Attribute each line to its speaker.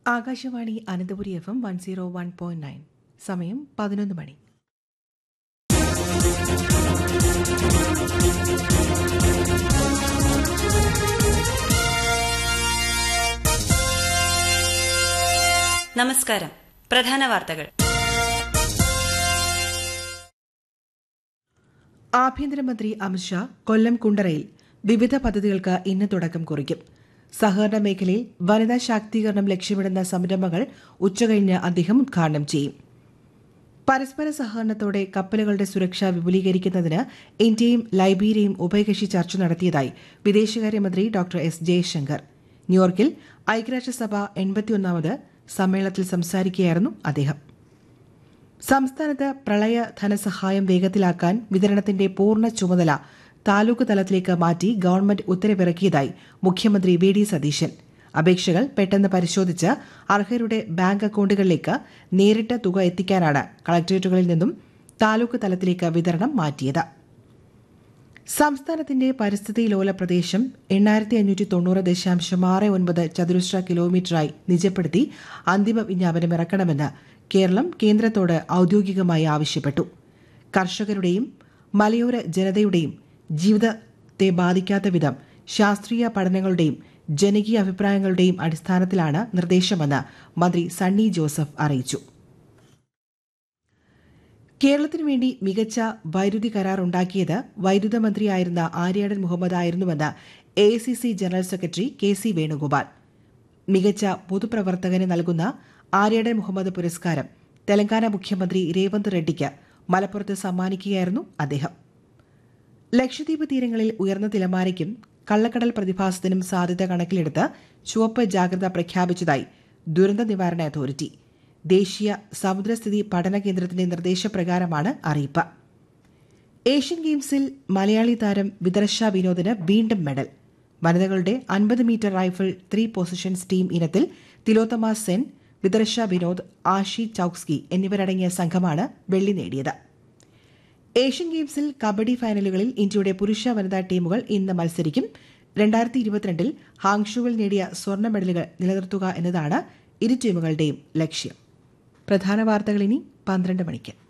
Speaker 1: Akashvani Ananthapuri F M one zero one point nine സമയം പതിനൊന്ന് മണി
Speaker 2: നമസ്കാരം പ്രധാന വാർത്തകൾ
Speaker 1: ആഭ്യന്തരമന്ത്രി അമിത്ഷാ കൊല്ലം കുണ്ടറയിൽ വിവിധ പദ്ധതികൾക്ക് ഇന്ന് തുടക്കം കുറിക്കും സഹകരണ മേഖലയിൽ വനിതാ ശാക്തീകരണം ലക്ഷ്യമിടുന്ന സംരംഭങ്ങൾ ഉച്ചകഴിഞ്ഞ് അദ്ദേഹം ഉദ്ഘാടനം ചെയ്യും പരസ്പര സഹകരണത്തോടെ കപ്പലുകളുടെ സുരക്ഷ വിപുലീകരിക്കുന്നതിന് ഇന്ത്യയും ലൈബീരിയയും ഉഭയകക്ഷി ചർച്ച നടത്തിയതായി വിദേശകാര്യമന്ത്രി ഡോക്ടർ എസ് ജയശങ്കർ ന്യൂയോർക്കിൽ ഐക്യരാഷ്ട്രസഭ എൺപത്തിയൊന്നാമത് സമ്മേളനത്തിൽ സംസാരിക്കുകയായിരുന്നു അദ്ദേഹം സംസ്ഥാനത്ത് പ്രളയ ധനസഹായം വേഗത്തിലാക്കാൻ വിതരണത്തിന്റെ പൂർണ്ണ ചുമതല താലൂക്ക് തലത്തിലേക്ക് മാറ്റി ഗവൺമെന്റ് ഉത്തരവിറക്കിയതായി മുഖ്യമന്ത്രി വി ഡി സതീശൻ അപേക്ഷകൾ പെട്ടെന്ന് പരിശോധിച്ച് അർഹരുടെ ബാങ്ക് അക്കൌണ്ടുകളിലേക്ക് നേരിട്ട് തുക എത്തിക്കാനാണ് കളക്ടറേറ്റുകളിൽ നിന്നും താലൂക്ക് തലത്തിലേക്ക് വിതരണം മാറ്റിയത് സംസ്ഥാനത്തിന്റെ പരിസ്ഥിതി ലോല പ്രദേശം എണ്ണായിരത്തി അഞ്ഞൂറ്റി തൊണ്ണൂറ് ദശാംശം ആറ് ഒൻപത് ചതുരശ്ര കിലോമീറ്ററായി നിജപ്പെടുത്തി അന്തിമ വിജ്ഞാപനം ഇറക്കണമെന്ന് കേരളം കേന്ദ്രത്തോട് ഔദ്യോഗികമായി ആവശ്യപ്പെട്ടു കർഷകരുടെയും മലയോര ജനതയുടെയും ജീവിതത്തെ ബാധിക്കാത്ത വിധം ശാസ്ത്രീയ പഠനങ്ങളുടെയും ജനകീയ അഭിപ്രായങ്ങളുടെയും അടിസ്ഥാനത്തിലാണ് നിർദ്ദേശമെന്ന് മന്ത്രി സണ്ണി ജോസഫ് അറിയിച്ചു കേരളത്തിനു വേണ്ടി മികച്ച വൈദ്യുതി കരാർ ഉണ്ടാക്കിയത് വൈദ്യുത മന്ത്രിയായിരുന്ന ആര്യാടൻ മുഹമ്മദ് ആയിരുന്നുവെന്ന് a general secretary K C Venugopal മികച്ച പൊതുപ്രവർത്തകന് നൽകുന്ന ആര്യാടൻ മുഹമ്മദ് പുരസ്കാരം തെലങ്കാന മുഖ്യമന്ത്രി രേവന്ത് റെഡ്ഡിക്ക് മലപ്പുറത്ത് സമ്മാനിക്കുകയായിരുന്നു അദ്ദേഹം ലക്ഷദ്വീപ് തീരങ്ങളിൽ ഉയർന്ന തിലമാരയ്ക്കും കള്ളക്കടൽ പ്രതിഭാസത്തിനും സാധ്യത കണക്കിലെടുത്ത് ചുവപ്പ് ജാഗ്രത പ്രഖ്യാപിച്ചതായി ദുരന്ത നിവാരണ അതോറിറ്റി ദേശീയ സമുദ്രസ്ഥിതി പഠന കേന്ദ്രത്തിന്റെ നിർദ്ദേശപ്രകാരമാണ് അറിയിപ്പ് ഏഷ്യൻ ഗെയിംസിൽ മലയാളി താരം വിദർശ വിനോദിന് വീണ്ടും മെഡൽ വനിതകളുടെ അൻപത് metre rifle three positions team ഇനത്തിൽ തിലോത്തമ സെൻ വിദർശ വിനോദ് ആഷി ചൌക്സ്കി എന്നിവരടങ്ങിയ സംഘമാണ് വെള്ളി നേടിയത് ഏഷ്യൻ ഗെയിംസിൽ കബഡി ഫൈനലുകളിൽ ഇന്ത്യയുടെ പുരുഷ വനിതാ ടീമുകൾ ഇന്ന് മത്സരിക്കും രണ്ടായിരത്തി ഇരുപത്തിരണ്ടിൽ ഹാങ്ഷുവിൽ നേടിയ സ്വർണ്ണ മെഡലുകൾ നിലനിർത്തുക എന്നതാണ് ഇരു ടീമുകളുടെയും ലക്ഷ്യം പ്രധാന വാർത്തകൾ ഇനി പന്ത്രണ്ട് മണിക്ക്